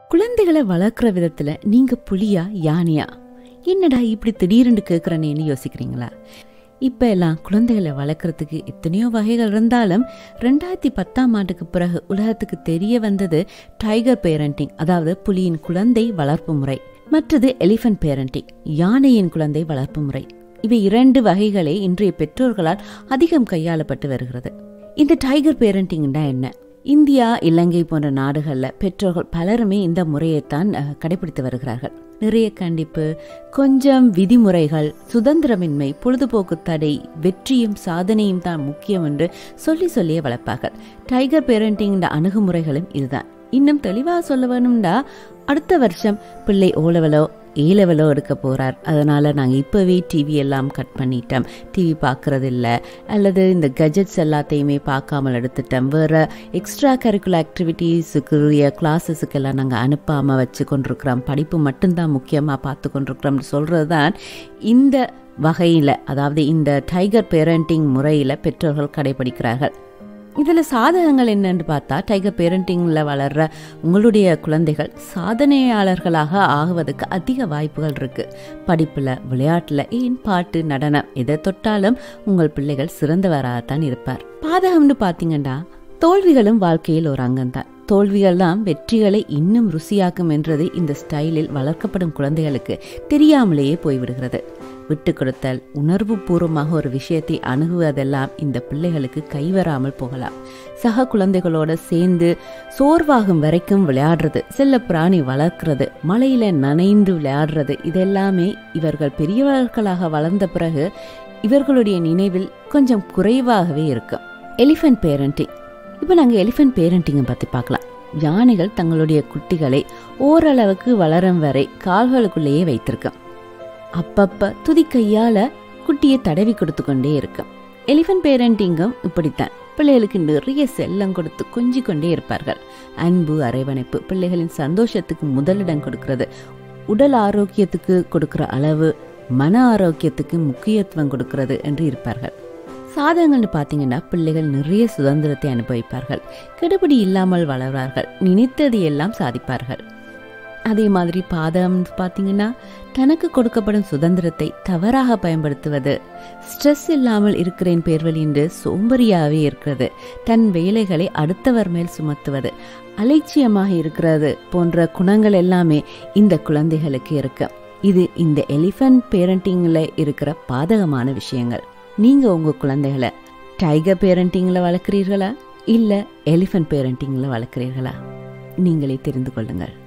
குழந்தைகளை வளர்க்குற விதத்துல நீங்க புலியா யானையா என்னடா இப்படி திடீர்னு கேட்குறனேன்னு யோசிக்கிறீங்களா இப்போ எல்லாம் குழந்தைகளை வளர்க்குறதுக்கு எத்தனையோ வகைகள் இருந்தாலும் ரெண்டாயிரத்தி பத்தாம் ஆண்டுக்கு பிறகு உலகத்துக்கு தெரிய வந்தது டைகர் பேரண்டிங் அதாவது புலியின் குழந்தை வளர்ப்பு முறை மற்றது எலிஃபண்ட் பேரண்டிங் யானையின் குழந்தை வளர்ப்பு முறை இவை இரண்டு வகைகளே இன்றைய பெற்றோர்களால் அதிகம் கையாளப்பட்டு வருகிறது இந்த டைகர் பேரண்டிங்னா என்ன இந்தியா இலங்கை போன்ற நாடுகளில் பெற்றோர்கள் பலருமே இந்த முறையைத்தான் அஹ், கடைபிடித்து வருகிறார்கள் நிறைய கண்டிப்பு கொஞ்சம் விதிமுறைகள் சுதந்திரமின்மை பொழுதுபோக்கு தடை வெற்றியும் சாதனையும் தான் முக்கியம் என்று சொல்லி சொல்லியே வளர்ப்பார்கள் டைகர் பேரண்டிங் அணுகுமுறைகளும் இதுதான் இன்னும் தெளிவாக சொல்ல வேணும்டா அடுத்த வருஷம் பிள்ளை ஓ லெவலோ ஏ லெவலோ எடுக்க போறார் அதனால நாங்கள் இப்போவே டிவி எல்லாம் கட் பண்ணிட்டோம் டிவி பார்க்கறது இல்ல அல்லது இந்த கஜெட்ஸ் எல்லாத்தையுமே பார்க்காமல் எடுத்துட்டோம் வேற எக்ஸ்ட்ரா கரிக்குலர் ஆக்டிவிட்டீஸுக்குரிய கிளாஸஸுக்கெல்லாம் நாங்கள் அனுப்பாமல் வச்சு கொண்டிருக்கிறோம் படிப்பு மட்டும்தான் முக்கியமாக பார்த்து கொண்டிருக்கிறோம்னு சொல்கிறது தான் இந்த வகையில் அதாவது இந்த டைகர் பேரண்டிங் முறையில் பெற்றோர்கள் கடைபிடிக்கிறார்கள் இதில் சாதகங்கள் என்னன்னு பார்த்தா டைகர் பேரண்டிங்கில் வளர்ற உங்களுடைய குழந்தைகள் சாதனையாளர்களாக ஆகுவதற்கு அதிக வாய்ப்புகள் இருக்குது படிப்பில் விளையாட்டில் ஏன் பாட்டு நடனம் எதை தொட்டாலும் உங்கள் பிள்ளைகள் சிறந்தவராகத்தான் இருப்பார் பாதகம்னு பார்த்தீங்கன்னா தோல்விகளும் வாழ்க்கையில் ஒரு அங்கம்தான் தோல்விகள் தான் வெற்றிகளை இன்னும் ருசியாக்கும் என்றது இந்த ஸ்டைலில் வளர்க்கப்படும் குழந்தைகளுக்கு தெரியாமலேயே போய்விடுகிறது விட்டு கொடுத்தல் உணர்வு பூர்வமாக ஒரு விஷயத்தை அணுகுவதெல்லாம் இந்த பிள்ளைகளுக்கு கைவராமல் போகலாம் சக குழந்தைகளோட சேர்ந்து சோர்வாகும் வரைக்கும் விளையாடுறது செல்ல பிராணி வளர்க்கிறது மழையில நனைந்து விளையாடுறது இதெல்லாமே இவர்கள் பெரியவர்களாக வளர்ந்த பிறகு இவர்களுடைய நினைவில் கொஞ்சம் குறைவாகவே இருக்கும் எலிஃபண்ட் பேரண்டிங் இப்போ நாங்கள் எலிஃபண்ட் பேரண்டிங்கை பற்றி பார்க்கலாம் யானைகள் தங்களுடைய குட்டிகளை ஓரளவுக்கு வளரும் வரை கால்களுக்குள்ளேயே வைத்திருக்கும் அப்பப்ப துதி கையால குட்டியை தடவி கொடுத்து கொண்டே இருக்கும் எலிஃபண்ட் பேரண்டிங்கும் இப்படித்தான் பிள்ளைகளுக்கு நிறைய செல்லம் கொடுத்து கொஞ்சி கொண்டே இருப்பார்கள் அன்பு அரவணைப்பு பிள்ளைகளின் சந்தோஷத்துக்கு முதலிடம் கொடுக்கிறது உடல் ஆரோக்கியத்துக்கு கொடுக்கிற அளவு மன ஆரோக்கியத்துக்கு முக்கியத்துவம் கொடுக்கிறது என்று இருப்பார்கள் சாதகங்கள்னு பார்த்தீங்கன்னா பிள்ளைகள் நிறைய சுதந்திரத்தை அனுபவிப்பார்கள் கெடுபிடி இல்லாமல் வளர்வார்கள் நினைத்தது எல்லாம் சாதிப்பார்கள் அதே மாதிரி பாதகம் பார்த்தீங்கன்னா தனக்கு கொடுக்கப்படும் சுதந்திரத்தை தவறாக பயன்படுத்துவது ஸ்ட்ரெஸ் இல்லாமல் இருக்கிறேன் பேர்வழி என்று சோம்பறியாகவே இருக்கிறது தன் வேலைகளை அடுத்தவர் மேல் சுமத்துவது அலட்சியமாக இருக்கிறது போன்ற குணங்கள் எல்லாமே இந்த குழந்தைகளுக்கு இருக்கு இது இந்த எலிஃபண்ட் பேரண்டிங்கில் இருக்கிற பாதகமான விஷயங்கள் நீங்க உங்க குழந்தைகளை டைகர் பேரண்டிங்ல வளர்க்குறீர்களா இல்ல எலிஃபண்ட் பேரண்டிங்ல வளர்க்குறீர்களா நீங்களே தெரிந்து கொள்ளுங்கள்